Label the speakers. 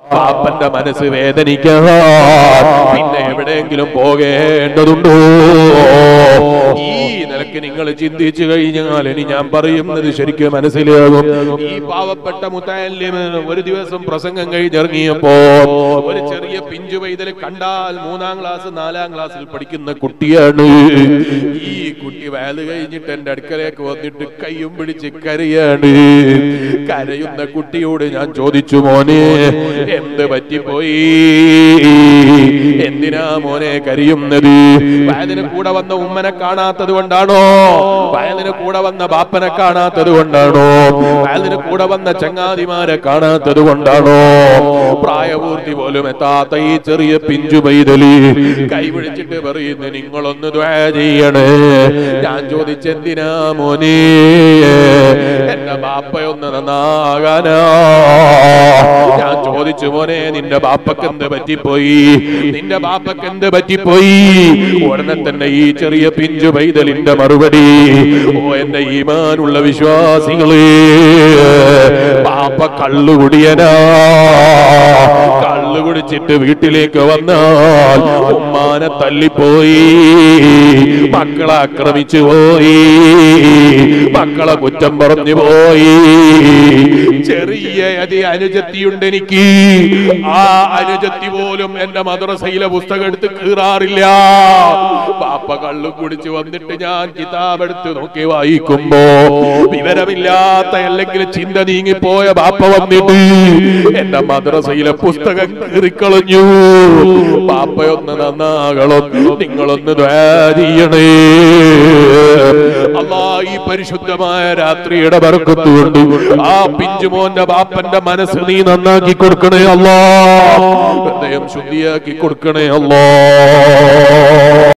Speaker 1: പാപ്പന്റെ മനസ്സ് വേദനിക്കാൻ പിന്നെ എവിടെയെങ്കിലും പോകേണ്ടതുണ്ടോ ഈ നിലക്ക് നിങ്ങൾ ചിന്തിച്ചു കഴിഞ്ഞാൽ ഇനി ഞാൻ പറയുന്നത് ശരിക്കും മനസ്സിലാകും ഈ പാവപ്പെട്ട മുത്താലിന് ഒരു ദിവസം പ്രസംഗം കഴിഞ്ഞിറങ്ങിയപ്പോ ഒരു ചെറിയ പിഞ്ചു പൈതൽ കണ്ടാൽ മൂന്നാം ക്ലാസ് നാലാം ക്ലാസ്സിൽ പഠിക്കുന്ന കുട്ടിയാണ് ഈ കുട്ടി വയല് കഴിഞ്ഞിട്ട് എന്റെ അടുക്കലേക്ക് വന്നിട്ട് കയ്യും പിടിച്ച് കരയാണ് കരയുന്ന കുട്ടിയോട് ഞാൻ ചോദിച്ചു മോനെ എന്ത് പറ്റിപ്പോയി എന്തിനാ മോനെ കരയുന്നത് വയലിന് കൂടെ വന്ന ഉമ്മനെ കാണാത്തത് കൊണ്ടാണോ വയലിന് കൂടെ വന്ന ബാപ്പനെ കാണാത്തത് കൊണ്ടാണോ വയലിന് കൂടെ വന്ന ചങ്ങാതിമാരെ കാണാത്തത് കൊണ്ടാണോ പ്രായപൂർത്തി പോലും എത്താത്ത ഈ ചെറിയ പിഞ്ചു പൈതലി കൈപിടിച്ചിട്ട് പറയുന്നു നിങ്ങളൊന്ന് ദ്വാ ചെയ്യണേ ഞാൻ ചോദിച്ചെന്തിനാ മോനെ എന്റെ ബാപ്പയൊന്ന് നന്നാകാനാ ഞാൻ ചോദിച്ചു മോനെ നിന്റെ ബാപ്പക്ക് എന്ത് പറ്റിപ്പോയി നിന്റെ ബാപ്പക്ക് എന്ത് പറ്റിപ്പോയി ഉടനെ തന്നെ ഈ ചെറിയ പിഞ്ചു പൈതലിന്റെ മറുപടി ഓ എന്റെ ഈമാനുള്ള വിശ്വാസികളെ ബാപ്പ കള്ളുകുടിയനാ കള്ളു കുടിച്ചിട്ട് വീട്ടിലേക്ക് വന്നാൽ ഉമ്മാനെ തല്ലിപ്പോയി മക്കളെ ആക്രമിച്ചു പോയി മക്കളെ കുറ്റം പറഞ്ഞു പോയി ചെറിയ അതി അനുജത്തിയുണ്ട് എനിക്ക് ആ അനുജത്തി പോലും എന്റെ മദ്രസയിലെ പുസ്തകം എടുത്ത് കീറാറില്ല പാപ്പ കള്ളു കുടിച്ച് വന്നിട്ട് ഞാൻ കിതാബ് എടുത്ത് നോക്കി വായിക്കുമ്പോ വിവരമില്ലാത്ത അല്ലെങ്കിൽ ചിന്ത നീങ്ങിപ്പോയ ബാപ്പ വന്നിട്ട് എന്റെ മദ്രസയിലെ പുസ്തകം കീറിക്കളഞ്ഞു പാപ്പയൊന്ന് നന്നാകണം നിങ്ങളൊന്ന് ദ്വാരിയണേ അല്ലാ ഈ പരിശുദ്ധമായ രാത്രിയുടെ ബർക്കത്തുകൊണ്ട് ആ പിഞ്ചുമോന്റെ ബാപ്പന്റെ മനസ്സ് നീ നന്നാക്കി കൊടുക്കണേ അല്ലാ ഹൃദയം ശുദ്ധിയാക്കി കൊടുക്കണേ അല്ലാ